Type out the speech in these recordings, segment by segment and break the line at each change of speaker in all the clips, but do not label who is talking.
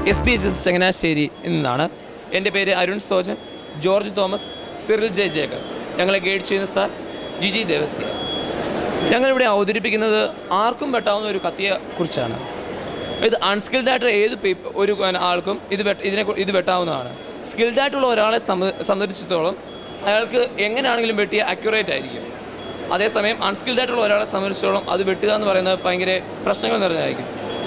S B H S Changanassery നിന്നാണ് എൻ്റെ പേര് Arun Sojan George Thomas Cyril J Jacob ഞങ്ങളെ ഗൈഡ് ചെയ്യുന്ന സാർ ജിജി ദേവസ്യ ഞങ്ങളിവിടെ അവതരിപ്പിക്കുന്നത് ആർക്കും വെട്ടാവുന്ന ഒരു കത്തിയെ കുറിച്ചാണ് ഇത് അൺസ്കിൽഡ് ആയിട്ട് ഏത് പീപ്പ- ഒരു ആൾക്കും ഇത് വെട്ട ഇതിനെ കു- ഇത് വെട്ടാവുന്നതാണ് സ്കിൽഡ് ആയിട്ടുള്ള ഒരാളെ സംബ- സംബന്ധിച്ചിടത്തോളം അയാൾക്ക് എങ്ങനെയാണെങ്കിലും വെട്ടിയ അക്യുറേറ്റ് ആയിരിക്കും അതേസമയം അൺസ്കിൽഡ് ആയിട്ടുള്ള ഒരാളെ സംബന്ധിച്ചിടത്തോളം അത് വെട്ടുക എന്ന് പറയുന്നത് ഭയങ്കര പ്രശ്നങ്ങൾ നിറഞ്ഞതായിരിക്കും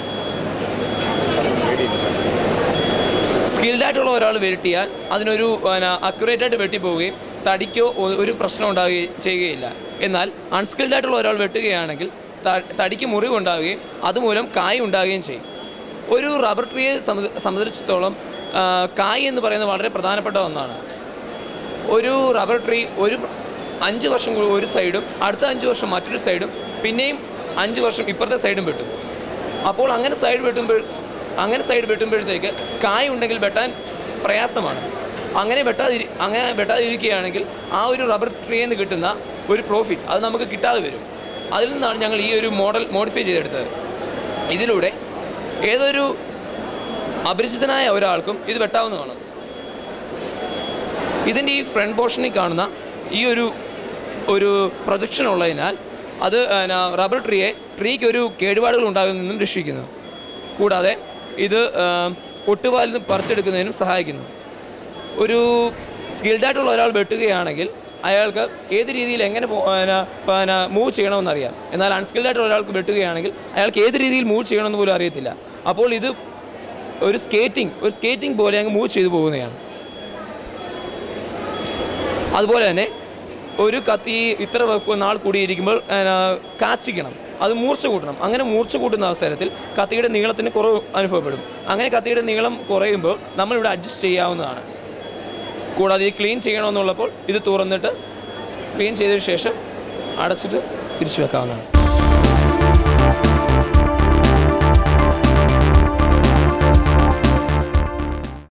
സ്കിൽഡ് ആയിട്ടുള്ള ഒരാൾ വെട്ടിയാൽ അതിനൊരു അക്യുറേറ്റ് ആയിട്ട് വെട്ടിപ്പോവുകയും തടിക്കോ ഒ- ഒരു പ്രശ്നം ഉണ്ടാവുകയും ചെയ്യുകയില്ല എന്നാൽ അൺസ്കിൽഡ് ആയിട്ടുള്ള ഒരാൾ വെട്ടുകയാണെങ്കിൽ ത- തടിക്ക് മുറിവുണ്ടാവുകയും അതുമൂലം കായ് ഉണ്ടാവുകയും ചെയ്യും ഒരു റബ്ബർ ട്രീയെ സംബ- സംബന്ധിച്ചിടത്തോളം ആ, കായ് എന്ന് പറയുന്നത് വളരെ പ്രധാനപ്പെട്ട ഒന്നാണ് ഒരു റബ്ബർ ട്രീ ഒരു അഞ്ച് വർഷം കൂടി ഒരു സൈഡും അടുത്ത അഞ്ച് വർഷം മറ്റൊരു സൈഡും പിന്നെയും അഞ്ച് വർഷം ഇപ്പുറത്തെ സൈഡും വെട്ടും അപ്പോൾ അങ്ങനെ സൈഡ് വെട്ടുമ്പോൾ അങ്ങനെ സൈഡ് വെട്ടുമ്പോഴത്തേക്ക് കായ് ഉണ്ടെങ്കിൽ വെട്ടാൻ പ്രയാസമാണ് അങ്ങനെ വെട്ടാതിരി അങ്ങനെ വെട്ടാതിരിക്കുകയാണെങ്കിൽ ആ ഒരു റബ്ബർ ട്രീയിൽ നിന്ന് കിട്ടുന്ന ഒരു പ്രോഫിറ്റ് അത് നമുക്ക് കിട്ടാതെ വരും അതിൽ നിന്നാണ് ഞങ്ങൾ ഈ ഒരു മോഡൽ മോഡിഫൈ ചെയ്തെടുത്തത് ഇതിലൂടെ ഏതൊരു അപരിചിതനായ ഒരാൾക്കും ഇത് വെട്ടാവുന്നതാണ് ഇതിൻ്റെ ഈ ഫ്രണ്ട് പോർഷനിൽ കാണുന്ന ഈ ഒരു ഒരു പ്രൊജക്ഷൻ ഉള്ളതിനാൽ അത് പിന്നെ റബ്ബർ ട്രീയെ ട്രീക്ക് ഒരു കേടുപാടുകൾ ഉണ്ടാകുന്നതിൽ നിന്നും രക്ഷിക്കുന്നു കൂടാതെ ഇത് ആ, ഒട്ടുപാലിൽ നിന്ന് പറിച്ചെടുക്കുന്നതിനും സഹായിക്കുന്നു ഒരു സ്കിൽഡ് ആയിട്ടുള്ള ഒരാൾ വെട്ടുകയാണെങ്കിൽ അയാൾക്ക് ഏത് രീതിയിൽ എങ്ങനെ പോ- പിന്നെ പിന്നെ മൂവ് ചെയ്യണമെന്നറിയാം എന്നാൽ അൺസ്കിൽഡ് ആയിട്ടുള്ള ഒരാൾക്ക് വെട്ടുകയാണെങ്കിൽ അയാൾക്ക് ഏത് രീതിയിൽ മൂവ് ചെയ്യണമെന്ന് പോലും അറിയത്തില്ല അപ്പോൾ ഇത് ഒരു സ്കേറ്റിംഗ് ഒരു സ്കേറ്റിംഗ് പോലെ അങ്ങ് മൂവ് ചെയ്തു പോകുന്നതാണ് അതുപോലെ തന്നെ ഒരു കത്തി ഇത്ര വെ- നാൾ കൂടിയിരിക്കുമ്പോൾ ആ, കാച്ചിക്കണം അത് മൂർച്ച കൂട്ടണം അങ്ങനെ മൂർച്ച കൂട്ടുന്ന അവസരത്തിൽ കത്തിയുടെ നീളത്തിന് കുറവ് അനുഭവപ്പെടും അങ്ങനെ കത്തിയുടെ നീളം കുറയുമ്പോൾ നമ്മളിവിടെ അഡ്ജസ്റ്റ് ചെയ്യാവുന്നതാണ് കൂടാതെ ഇത് ക്ലീൻ ചെയ്യണമെന്നുള്ളപ്പോൾ ഇത് തുറന്നിട്ട് ക്ലീൻ ചെയ്തതിന് ശേഷം അടച്ചിട്ട് തിരിച്ചു വെക്കാവുന്നതാണ്